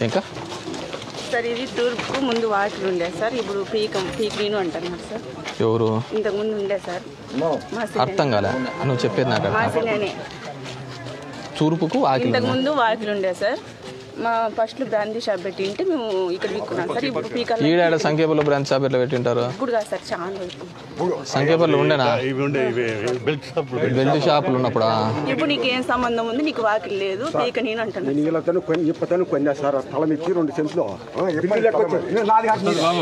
ఇంకా సార్ ఇది తూర్పుకు ముందు వాకిలు ఉండే సార్ ఇప్పుడు పీక పీక్లీను అంటున్నారు సార్ ఎవరు ఇంతకు ముందు ఉండే సార్ మా అర్థం కాలే నువ్వు చెప్పేది నాకు మా అర్థం సినేనే తూర్పుకు ఆకిలి ఇంతకు ముందు వాకిలు ఉండే సార్ మా ఫస్ట్లో బ్రాందీ షాప్ పెట్టి ఉంటే మేము ఇక్కడ విక్కున్నాం సార్ ఇప్పుడు పీకల్ ఈడాడ సంఖ్యపల్లి బ్రాంచ్ షాప్ ఎట్లా పెట్టింటారు ఇప్పుడు కాదు సార్ చాలా వరకు సంఖ్యపల్లి ఉండేనా ఇవి ఉండే ఇవి బెల్ట్ షాప్ బెల్ట్ షాపులు ఉన్నప్పుడా ఇప్పుడు నీకు ఏం సంబంధం ఉంది నీకు వాకిలు లేదు పీక నేను అంటున్నాను నీళ్ళతను కొన్ని ఇప్పతను కొన్ని సార్ స్థలం ఇచ్చి రెండు సెంట్లు బిల్లు లెక్క వచ్చేది. నేను నాది కాదు, నీది.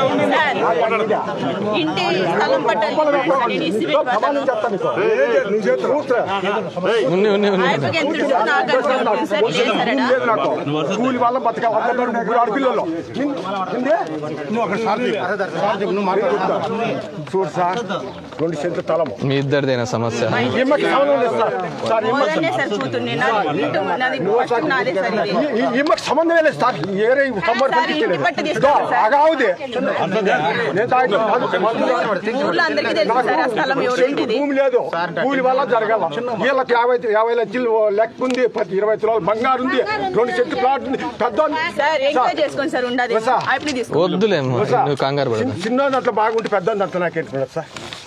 సార్, ఇంటి స్థలం పట్టాలి నేను ఇసి పెట్టి సమానం చెప్తాను నీకు. నువ్వు చేస్తా. కూర్చో. ఉన్ని ఉన్ని ఉన్ని ఆయనకి ఎంత ఉంటుందో నాకు అంత ఉంటుంది సార్ లేదు సార్ భూమి లేదు నాకు కూలి వల్ల బతకాలి అందరూ ముగ్గురు ఆడపిల్లలు నిన్- నిందే? నువ్వు అక్కడ సార్ చెప్పు. సార్ చెప్పు, నువ్వు మాట్లాడుతా చూడు సార్ రెండు సెంట్లు స్థలము మీ ఇద్దరిదేనా సమస్య ఇమ్మకి సంబంధం లేదు సార్ సార్ ఇమ్మకి మొదలనే సార్ కూతుర్ని నాది ఇంటి నాది ఫస్ట్ నాదే సార్ ఇది ఈ- ఈ- ఇమ్మకి సంబంధం లేదు సార్ ఈ ఏరే సంబంధం సార్, ఇంటి పట్టు పట్టించలేదు తీసుకోండి సార్. ఆగావుది నేను తాగి ఊర్లో అందరికీ తెలుసు సార్ ఆ స్థలం ఎవరింటిది భూమి లేదు కూలి వల్ల జరగాల వీళ్ళకి యాభై యాభై లక్షలు లెక్క ఉంది పది ఇరవై తులాలు బంగారు ఉంది రెండు చెట్టు ప్లాట్ ఉంది పెద్ద సార్ ఎంజాయ్ చేసుకొని సార్ ఉండదు సార్. అయిపోయి తీసుకో వద్దులేము నువ్వు కంగారు పడదు చిన్న అట్లా బాగుంటే పెద్ద అట్లా నాకేంటి సార్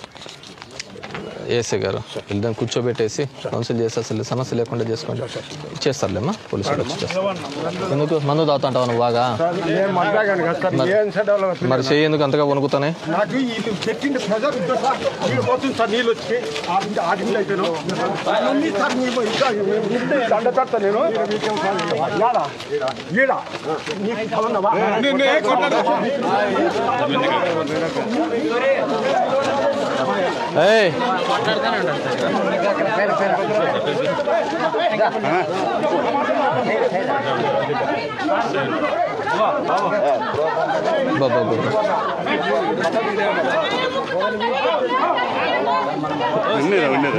ఏసీ గారు వెళ్దాం కూర్చోబెట్టేసి కౌన్సిల్ చేసి అసలు సమస్య లేకుండా చేసుకోండి చేస్తారులేమ్మా పోలీసులు వచ్చి చేస్తారు ఎందుకు మందు తాగుతుంటావు నువ్వు బాగా నేను మాట్లాడాను కదా సార్ ఏం సార్ డెవలప్ మరి చెయ్యి ఎందుకు అంతగా వణుకుతున్నాయి నాకు ఇది పెట్టింది ప్రెజర్ ఉందా సార్ నీళ్ళు పోతుంది సార్ నీళ్ళు వచ్చి ఆడింది ఆడింది అయిపోయాను అన్నీ సార్ నీళ్ళు ఇంకా ఉంటే దండ పెడతా నేను యాడా ఈడ నీకు కలన్నవా ఏయ్ బాబా బాబా ఉండేదా ఉండేదా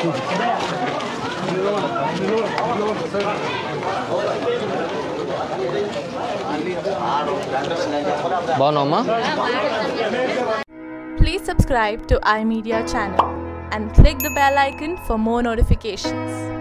బాగున్నావమ్మా Please subscribe to iMedia channel and click the bell icon for more notifications.